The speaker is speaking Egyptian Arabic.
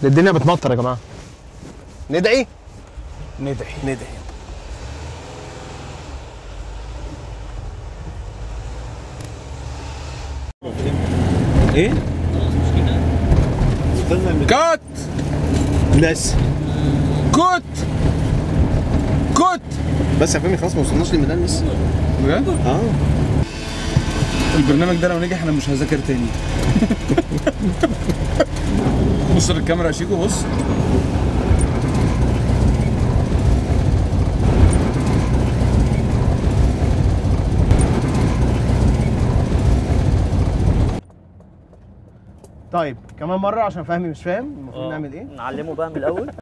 ده الدنيا بتمطر يا جماعه ندعي ندعي ندعي ايه كات بس كوت كوت بس يا فهمي خلاص ما وصلناش للميدان لسه بجد اه البرنامج ده لو نجح انا مش هذاكر تاني بص للكاميرا يا شيكو بص طيب كمان مره عشان فهمي مش فاهم المفروض نعمل ايه نعلمه بقى من الاول